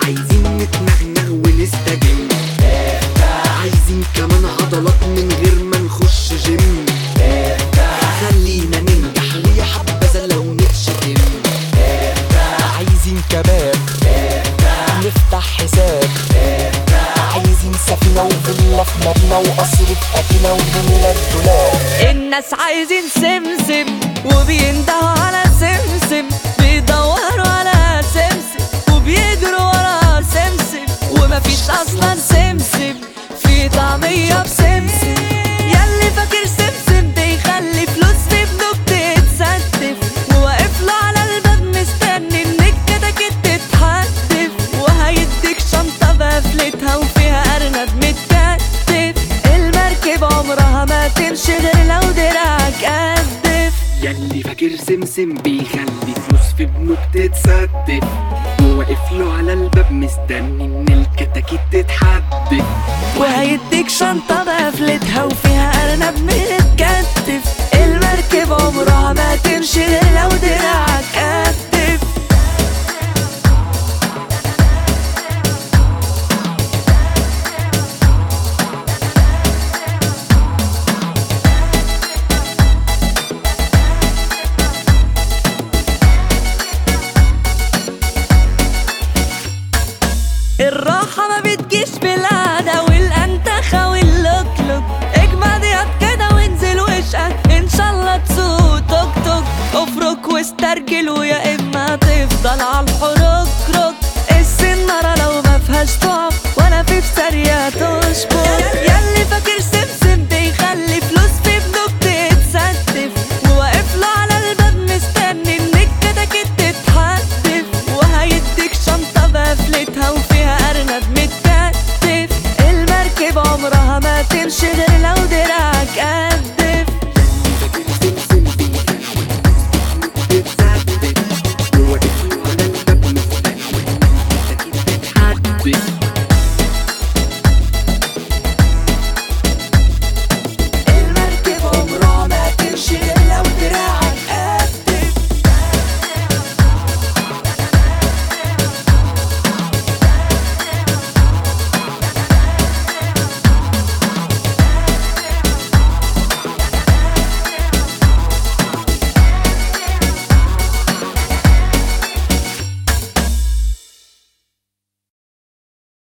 عايزين نتنغنغ ونستجم عايزين كمان عضلات من غير ما نخش جيم خلينا ننجح ويا حبذا لو نتشتم عايزين كباب نفتح حساب عايزين سفينة وفيلا في مدينة وقصر في أدينا ونملى الدولاب الناس عايزين سمسم وبيندهوا على سمسم بيدوروا على سمسم وبيجروا ورا سمسم ومفيش اصلا سمسم في طعمية بسمسم ياللي فاكر سمسم بيخلي فلوس في بنوك تتستف وواقف له على الباب مستني انك كده كده تتحدف وهيديك شنطة بقفلتها وفيها أرنب متكتف المركب عمرها ما تمشي غير لو دراعك قدف ياللي فاكر سمسم بيخلي فلوس في بنوك تتستف وواقف له على الباب مستني ان الكتاكيت تتحدف وهيديك شنطة بقفلتها وفيها أرنب متكتف المركب عمرها ما تمشي غير لو دراعك قدف الراحة ما بتجيش بالقعدة والأنتخة واللوكلوك اجمد يد كده وانزل واشقى إن شاء الله تسوق توك توك افرك واسترجل ويا إما تفضل على الحروك روك السنارة لو ما فيهاش تقف